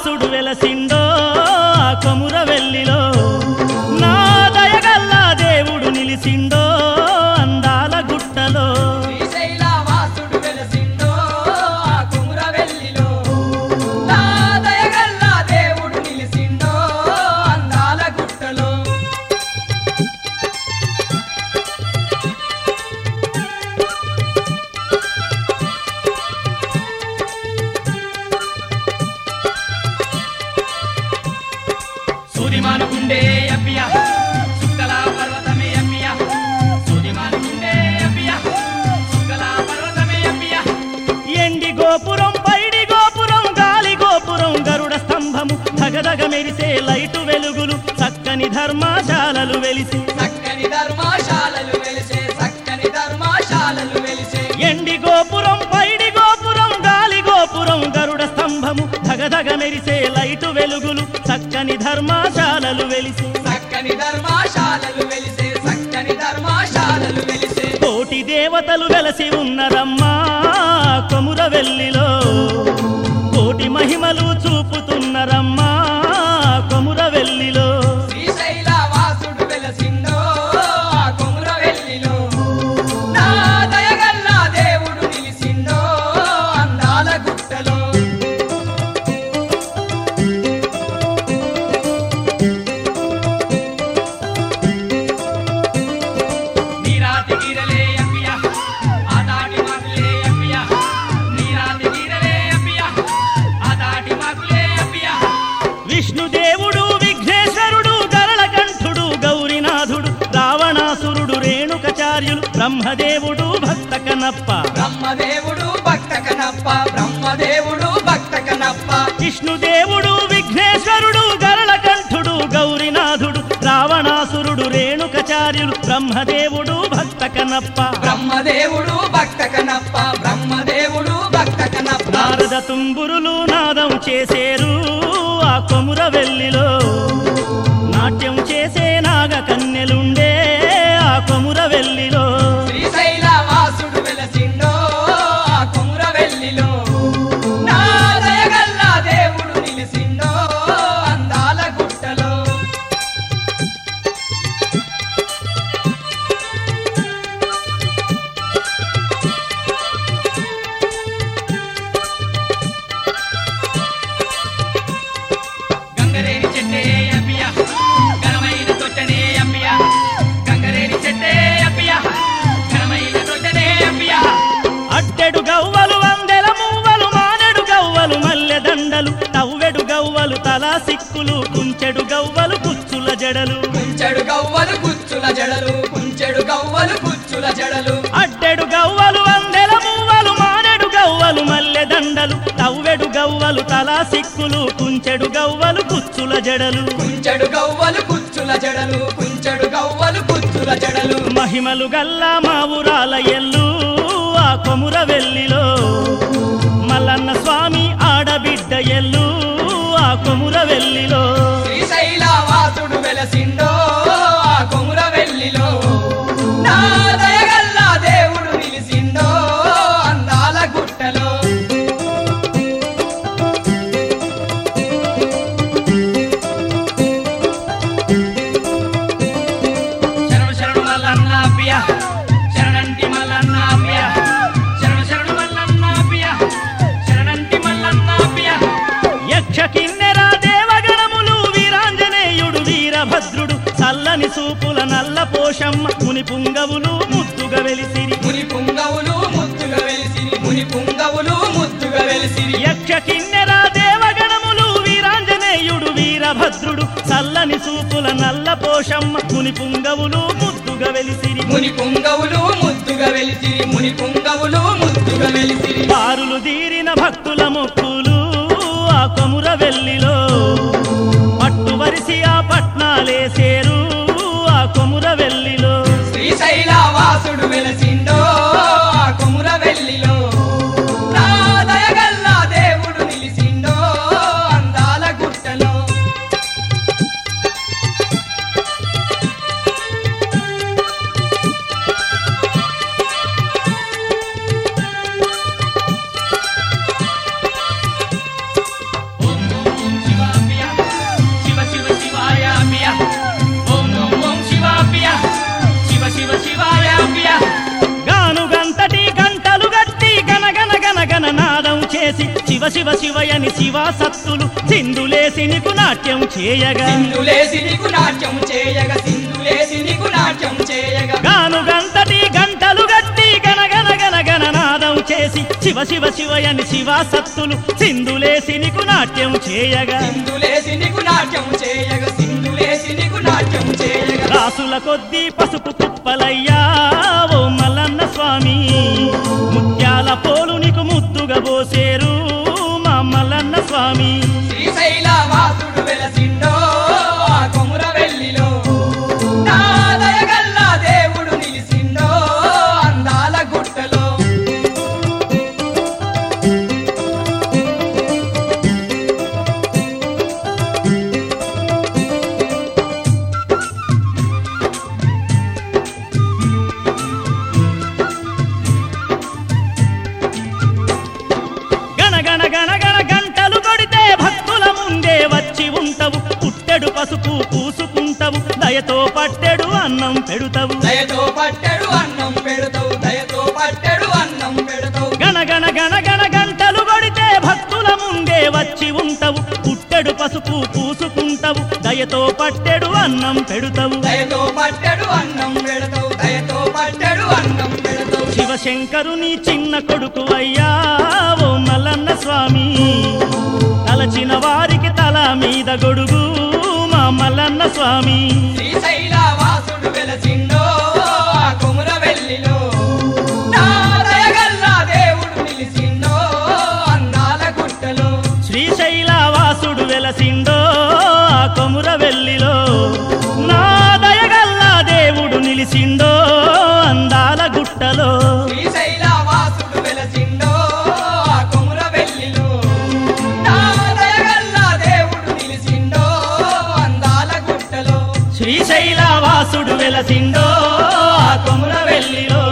వాసుడు వెలసిండో ఆ కొముర వెల్లిలో నా దయగల్లా దేవుడు నిలిసిండో అందాల గుట్టలో శ్రీశైలవాసుడు వెలసిండో ఆ కుమురవెల్లిలో. నా దయగల్ల దేవుడు నిలిసిండో అందాల గుట్టలో. సూదిమానుకుండే అబ్బియ సుక్కల పర్వతమే అబ్బియ సూదిమానుకుండే అబ్బియ సుక్కల పర్వతమే అబ్బియ ఎండి గోపురం పైడి గోపురం గాలి గోపురం గరుడ స్తంభము ధగధగ మెరిసే లైటు వెలుగులు చక్కని ధర్మశాలలు వెలిసి చక్కని ధర్మశాలలు వెలిసే చక్కని ధర్మశాలలు వెలిసే ఎండి గోపురం పైడి గోపురం గాలి గోపురం గరుడ స్తంభము ధగధగ మెరిసే లైటు వెలుగులు చక్కని ధర్మశాలలు వెలిసి చక్కని ధర్మశాలలు వెలిసే చక్కని ధర్మశాలలు వెలిసే కోటి దేవతలు వెలసి ఉన్నరమ్మా కొముర వెల్లిలో కోటి మహిమలు చూపుతున్నరమ్మా కొముర వెల్లిలో శ్రీశైలవాసుడు వెలసిండో ఆ కొమురవెల్లిలో. నా దయగల్ల దేవుడు నిలిసిండో అందాల గుట్టలో నీరాతి గీరలే అప్పియ ఆ దాటి మాకులే అప్పియ నీరాతి గీరలే అప్పియ ఆ దాటి మాకులే అప్పియ విష్ణుదేవుడు విఘ్నేశ్వరుడు గరళకంఠుడు గౌరీనాథుడు రావణాసురుడు రేణుకచార్యులు బ్రహ్మదేవుడు భక్త కనప్ప బ్రహ్మదేవుడు భక్త కనప్ప బ్రహ్మదేవుడు భక్త కనప్ప విష్ణుదేవుడు విఘ్నేశ్వరుడు గరళకంఠుడు గౌరీనాథుడు రావణాసురుడు రేణుకచార్యులు బ్రహ్మదేవుడు భక్త కనప్ప బ్రహ్మదేవుడు భక్త కనప్ప బ్రహ్మదేవుడు భక్త కనప్ప నారద తుంబురులు నాదం చేసేరు ఆ కొముర వెల్లిలో నాట్యం చేసే నాగ కన్నెలుండే ఆ కొముర వెల్లిలో శ్రీశైలవాసుడు వెలసిండో ఆ కొమురవెల్లిలో నా దయగల్ల దేవుడు నిలిసిండో అందాల గుట్టలో గంగరేని చెట్టే అప్పియ ఘనమైన తొట్టనే అప్పియ గంగరేని చెట్టే అప్పియ ఘనమైన తొట్టనే అప్పియ అట్టెడు గవ్వలు వందెల మువ్వలు మానెడు గవ్వలు మల్లె దండలు తవ్వెడు గవ్వలు తలా సిక్కులు కుంచెడు గవ్వలు కుచ్చుల జడలు కుంచెడు గవ్వలు కుచ్చుల జడలు కుంచెడు గవ్వలు కుచ్చుల జడలు అట్టెడు గవ్వలు వందెల మువ్వలు మానెడు గవ్వలు మల్లె దండలు తవ్వెడు గవ్వలు తలా సిక్కులు కుంచెడు గవ్వలు కుచ్చుల జడలు కుంచెడు గవ్వలు కుచ్చుల జడలు కుంచెడు గవ్వలు కుచ్చుల జడలు మహిమలు గల్లా మా ఊరాల ఎల్లు ఆ కొముర వెల్లిలో మల్లన్న స్వామి ఆడబిడ్డ ఎల్లు ఆ కొముర వెల్లిలో శ్రీశైలవాసుడు వెలసిండో ఆ కొమురవెల్లిలో నా దయగల్ల దేవుడు నిలిసిండో అందాల గుట్టలో శరణు శరణు మల్లన్న అబ్బియ శరణంటి మల్లన్న అబ్బియ శరణు శరణు మల్లన్న అబ్బియ శరణంటి మల్లన్న అబ్బియ యక్ష కిన్నెర దేవగణములు వీరాంజనేయుడు వీరభద్రుడు చల్లని సూపుల నల్ల పోషమ్మ ముని పుంగవులు ముద్దుగా వెలిసిరి ముని పుంగవులు ముద్దుగా వెలిసిరి ముని పుంగవులు ముద్దుగా వెలిసిరి యక్ష కిన్నెర దేవగణములు వీరాంజనేయుడు వీరభద్రుడు చల్లని సూపుల నల్ల పోషమ్మ ముని పుంగవులు ముద్దుగా వెలిసిరి ముని పుంగవులు ముద్దుగా వెలిసిరి ముని పుంగవులు ముద్దుగా వెలిసిరి బారులు తీరిన భక్తుల మొక్కులు ఆ కొముర వెల్లిలో పట్టు వరిసి ఆ పట్నాలేసేరు ఆ కొముర వెల్లిలో శ్రీశైలవాసుడు వెలసిండో ఆ కొమురవెల్లిలో నా దయగల్ల దేవుడు నిలిసిండో అందాల గుట్టలో ఓం శివ శివ శివయని శివ సత్తులు సింధులేసి నీకు నాట్యం చేయగా సింధులేసి నీకు నాట్యం చేయగా సింధులేసి నీకు నాట్యం చేయగా గాను గంటటి గంటలు గట్టి గనగన గన గణనాదం చేసి శివ శివ శివయని శివ సత్తులు సింధులేసి నీకు నాట్యం చేయగా సింధులేసి నీకు నాట్యం చేయగా సింధులేసి నీకు నాట్యం చేయగా రాసుల కొద్దీ పసుపు కుప్పలయ్యా ఓ మల్లన్న స్వామి ముత్యాల పోలు నీకు ముద్దుగా పోసేరు మా మల్లన్న స్వామి శ్రీశైల వాసుడు వెలసిండో ఆ కొముర వెల్లిలో నా దయగల్ల దేవుడు నిలిసిండో అందాల గుట్టలో గణ గణ గణ గణ గంటలు కొడితే భక్తుల ముందే వచ్చి ఉంటవు పుట్టెడు పసుపు పూసుకుంటవు దయతో పట్టెడు అన్నం పెడుతవు దయతో పట్టెడు అన్నం పెడతావు దయతో పట్టెడు అన్నం పెడతావు గణ గణ గణ గణ గంటలు కొడితే భక్తుల ముందే వచ్చి ఉంటవు పుట్టెడు పసుపు పూసుకుంటవు దయతో పట్టెడు అన్నం పెడుతవు దయతో పట్టెడు అన్నం పెడతావు దయతో పట్టెడు అన్నం పెడతావు శివశంకరుని చిన్న కొడుకు అయ్యా ఓ మల్లన్న స్వామి తలచిన వారికి తల మీద గొడుగు మా మల్లన్న స్వామి శ్రీశైల వాసుడు వెలసిండో ఆ కొముర వెల్లిలో నా దయగల్ల దేవుడు నిలిసిండో అందాల గుట్టలో శ్రీశైల వాసుడు వెలసిండో ఆ కొముర వెల్లిలో నా దయగల్లా దేవుడు నిలిసిండో అందాల గుట్టలో శ్రీశైల వాసుడు వెలసిండో ఆ కొముర వెల్లిలో నా దయగల్ల దేవుడు నిలిసిండో అందాల గుట్టలో శ్రీశైల వాసుడు వెలసిండో ఆ కొముర వెల్లిలో